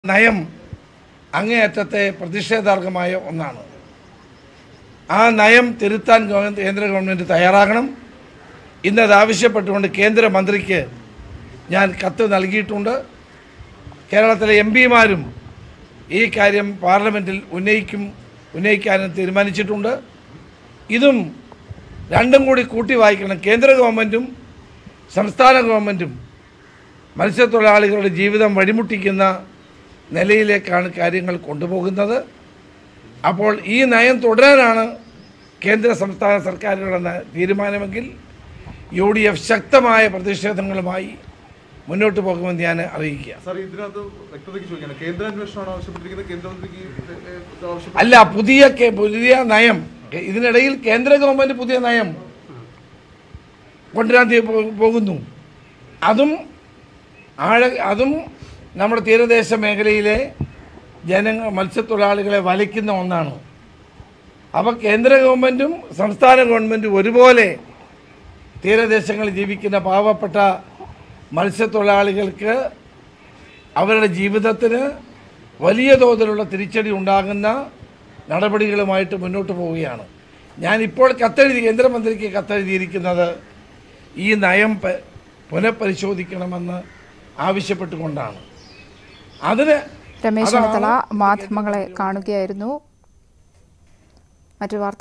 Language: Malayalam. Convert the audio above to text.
നയം അങ്ങേയറ്റത്തെ പ്രതിഷേധാർഹമായ ഒന്നാണ് ആ നയം തിരുത്താൻ ഗവ- കേന്ദ്ര ഗവൺമെൻറ് തയ്യാറാകണം ഇന്നത് ആവശ്യപ്പെട്ടുകൊണ്ട് കേന്ദ്രമന്ത്രിക്ക് ഞാൻ കത്ത് നൽകിയിട്ടുണ്ട് കേരളത്തിലെ എം പിമാരും ഈ കാര്യം പാർലമെൻറ്റിൽ ഉന്നയിക്കും ഉന്നയിക്കാനും തീരുമാനിച്ചിട്ടുണ്ട് ഇതും രണ്ടും കൂടി കൂട്ടി വായിക്കണം കേന്ദ്ര ഗവൺമെൻറ്റും സംസ്ഥാന ഗവൺമെൻറ്റും മത്സ്യത്തൊഴിലാളികളുടെ ജീവിതം വഴിമുട്ടിക്കുന്ന നിലയിലേക്കാണ് കാര്യങ്ങൾ കൊണ്ടുപോകുന്നത് അപ്പോൾ ഈ നയം തുടരാനാണ് കേന്ദ്ര സംസ്ഥാന സർക്കാരുകളുടെ ന- തീരുമാനമെങ്കിൽ യു ഡി എഫ് ശക്തമായ പ്രതിഷേധങ്ങളുമായി മുന്നോട്ട് പോകുമെന്ന് ഞാൻ അറിയിക്കുക സാർ ഇതിനകത്ത് വ്യക്തതയ്ക്ക് ചോദിക്കുകയാണ് കേന്ദ്ര അന്വേഷണമാണ് ആവശ്യപ്പെട്ടിരിക്കുന്നത് കേന്ദ്രമന്ത്രിക്ക് ഏ, ഏ, ആവശ്യപ്പെട്ട അല്ല പുതിയ കെ- പുതിയ നയം ഇതിനിടയിൽ കേന്ദ്ര ഗവൺമെൻറ് പുതിയ നയം കൊണ്ടുവരാൻ തീ- പോ- പോകുന്നു അതും ആഴ അതും നമ്മുടെ തീരദേശ മേഖലയിലെ ജനങ്ങൾ മത്സ്യത്തൊഴിലാളികളെ വലയ്ക്കുന്ന ഒന്നാണ് അപ്പോൾ കേന്ദ്ര ഗവൺമെൻറ്റും സംസ്ഥാന ഗവൺമെൻറ്റും ഒരുപോലെ തീരദേശങ്ങളിൽ ജീവിക്കുന്ന പാവപ്പെട്ട മത്സ്യത്തൊഴിലാളികൾക്ക് അവരുടെ ജീവിതത്തിന് വലിയ തോതിലുള്ള തിരിച്ചടി ഉണ്ടാകുന്ന നടപടികളുമായിട്ട് മുന്നോട്ട് പോവുകയാണ് ഞാനിപ്പോൾ കത്തെഴുതി കേന്ദ്രമന്ത്രിക്ക് കത്തെഴുതിയിരിക്കുന്നത് ഈ നയം പ- പുനഃപരിശോധിക്കണമെന്ന് ആവശ്യപ്പെട്ടുകൊണ്ടാണ് അതിന് രമേശ് അതാണ് ചെന്നിത്തല മാധ്യമങ്ങളെ കാണുകയായിരുന്നു മറ്റു വാർത്ത